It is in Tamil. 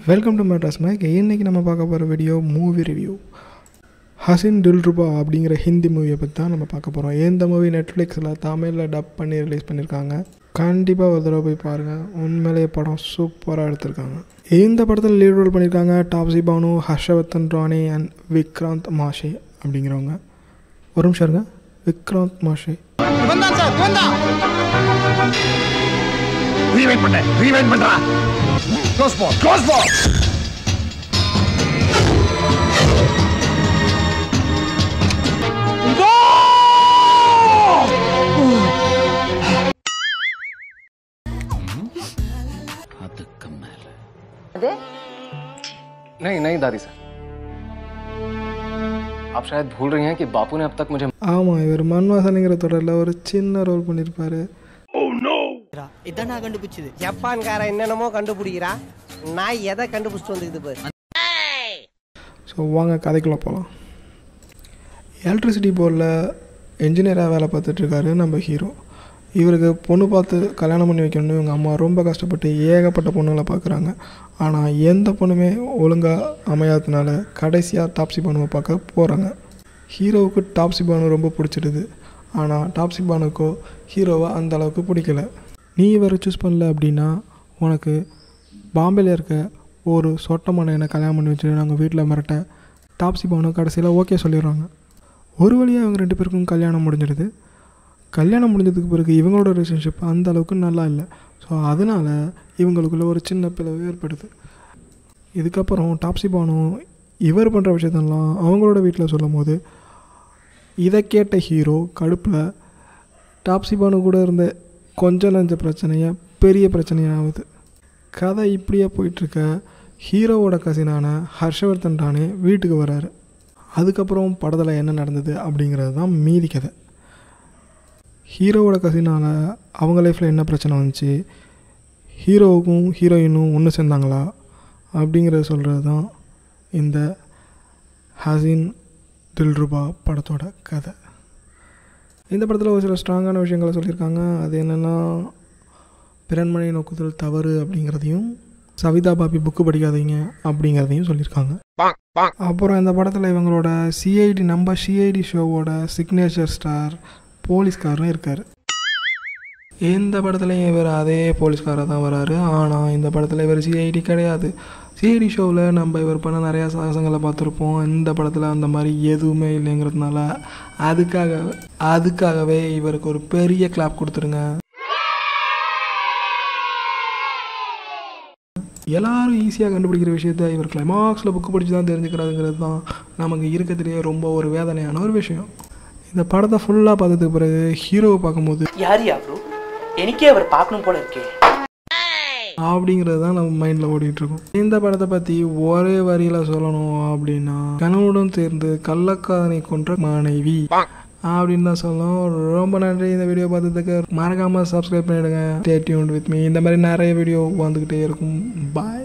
வெல்கம் டு மெட்ராஸ் மேக் இன்றைக்கி நம்ம பார்க்க போகிற video movie review Haseen Dillruba அப்படிங்கிற ஹிந்தி மூவியை பற்றி தான் நம்ம பார்க்க போகிறோம் இந்த மூவி நெட்ஃப்ளிக்ஸில் தமிழில் டப் பண்ணி ரிலீஸ் பண்ணியிருக்காங்க கண்டிப்பாக ஒரு தடவை போய் பாருங்கள் உண்மையிலேயே படம் சூப்பராக எடுத்திருக்காங்க இந்த படத்தில் லீட் ரோல் பண்ணியிருக்காங்க டாப்ஸி பானு ஹர்ஷவர்தன் ராணி அண்ட் விக்ராந்த் மாஷே அப்படிங்கிறவங்க ஒரு நிமிஷம் இருங்க விக்ராந்த் மாஷே இவன்தான் சார் இவன்தான் ரீவைண்ட் பண்ண ரீவைண்ட் பண்றா க்ளோஸ் போ க்ளோஸ் போ नहीं नहीं दादी सर आप शायद भूल रही हैं कि बापू ने अब तक मुझे ஆமாம் இவர் மண்வாசனைங்கிற தொடரில் ஒரு சின்ன ரோல் பண்ணியிருப்பாரு இதான் நான் கண்டுபிடிச்சது ஜப்பான்காரன் என்னென்னமோ கண்டுபிடிக்கிறா நான் எதை கண்டுபிடிச்சிட்டு வந்துக்குது பாரு ஸோ வாங்க கதைக்குள்ளே போகலாம் எலக்ட்ரிசிட்டி போர்டில் என்ஜினியராக வேலை பார்த்துட்ருக்காரு நம்ம ஹீரோ இவருக்கு பொண்ணு பார்த்து கல்யாணம் பண்ணி வைக்கணும்னு இவங்க அம்மா ரொம்ப கஷ்டப்பட்டு ஏகப்பட்ட பொண்ணுங்களை பார்க்குறாங்க ஆனால் எந்த பொண்ணுமே ஒழுங்காக அமையாததுனால கடைசியாக டாப்ஸி பானுவை பார்க்க போகிறாங்க ஹீரோவுக்கு டாப்ஸி பானு ரொம்ப பிடிச்சிடுது ஆனால் டாப்ஸி பானுக்கோ ஹீரோவை அந்த அளவுக்கு பிடிக்கல நீ இவரை சூஸ் பண்ணல அப்படின்னா உனக்கு பாம்பேல இருக்க ஒரு சொட்டமான என்னை கல்யாணம் பண்ணி வச்சுட்டு நாங்கள் வீட்டில் மிரட்ட டாப்ஸி பானு கடைசியில் ஓகே சொல்லிடுறாங்க ஒரு வழியாக இவங்க ரெண்டு பேருக்கும் கல்யாணம் முடிஞ்சிடுது கல்யாணம் முடிஞ்சதுக்கு பிறகு இவங்களோட ரிலேஷன்ஷிப் அந்த அளவுக்கு நல்லா இல்லை ஸோ அதனால் இவங்களுக்குள்ள ஒரு சின்ன பிளவு ஏற்படுது இதுக்கப்புறம் டாப்ஸி பானு இவர் பண்ணுற விஷயத்தெல்லாம் அவங்களோட வீட்டில் சொல்லும் போது இதை கேட்ட ஹீரோ கடுப்பில் டாப்ஸி பானு கூட இருந்த கொஞ்ச நஞ்ச பிரச்சனையை பெரிய பிரச்சனையாகுது கதை இப்படியே போயிட்டுருக்க ஹீரோவோட கசினான ஹர்ஷவர்தன் ராணே வீட்டுக்கு வராரு அதுக்கப்புறம் படத்தில் என்ன நடந்தது அப்படிங்கிறது தான் மீதி கதை ஹீரோவோட கசினால் அவங்க லைஃப்பில் என்ன பிரச்சனை வந்துச்சு ஹீரோவுக்கும் ஹீரோயினும் ஒன்று சேர்ந்தாங்களா அப்படிங்கிறத சொல்கிறது தான் இந்த ஹசின் தில்ருபா படத்தோட கதை இந்த படத்தில் ஒரு சில ஸ்ட்ராங்கான விஷயங்களை சொல்லியிருக்காங்க அது என்னென்னா பிறன்மனை நோக்குதல் தவறு அப்படிங்கிறதையும் சவிதா பாபி புக்கு படிக்காதீங்க அப்படிங்கிறதையும் சொல்லியிருக்காங்க அப்புறம் இந்த படத்தில் இவங்களோட சிஐடி நம்ம சிஐடி ஷோவோட சிக்னேச்சர் ஸ்டார் போலீஸ்காரரும் இருக்கார் இந்த படத்துலையும் இவர் அதே போலீஸ்காராக தான் வராரு ஆனால் இந்த படத்தில் இவர் சிஐடி கிடையாது சிஐடி ஷோவில் நம்ம இவர் பண்ண நிறையா சாகசங்களை பார்த்துருப்போம் இந்த படத்தில் அந்த மாதிரி எதுவுமே இல்லைங்கிறதுனால அதுக்காக அதுக்காகவே இவருக்கு ஒரு பெரிய கிளாப் கொடுத்துருங்க எல்லாரும் ஈஸியாக கண்டுபிடிக்கிற விஷயத்த இவர் கிளைமாக்ஸில் புக்கு படித்து தான் தெரிஞ்சுக்கிறாருங்கிறது தான் நமக்கு இருக்கிறதுலேயே ரொம்ப ஒரு வேதனையான ஒரு விஷயம் இந்த படத்தை ஃபுல்லாக பார்த்ததுக்கு பிறகு ஹீரோவை பார்க்கும்போது யாரியா ப்ரோ எனக்கே அவர் பார்க்கணும் போல இருக்கே அப்படிங்கிறது தான் நம்ம மைண்டில் ஓடிட்டு இருக்கோம் இந்த படத்தை பற்றி ஒரே வரியில் சொல்லணும் அப்படின்னா கணவனுடன் சேர்ந்து கள்ளக்காதனை கொன்ற மனைவி அப்படின்னு தான் சொல்லணும் ரொம்ப நன்றி இந்த வீடியோ பார்த்ததுக்கு மறக்காமல் சப்ஸ்கிரைப் பண்ணிவிடுங்க ஸ்டே டியூன் வித் மீ இந்த மாதிரி நிறைய வீடியோ வந்துக்கிட்டே இருக்கும் பாய்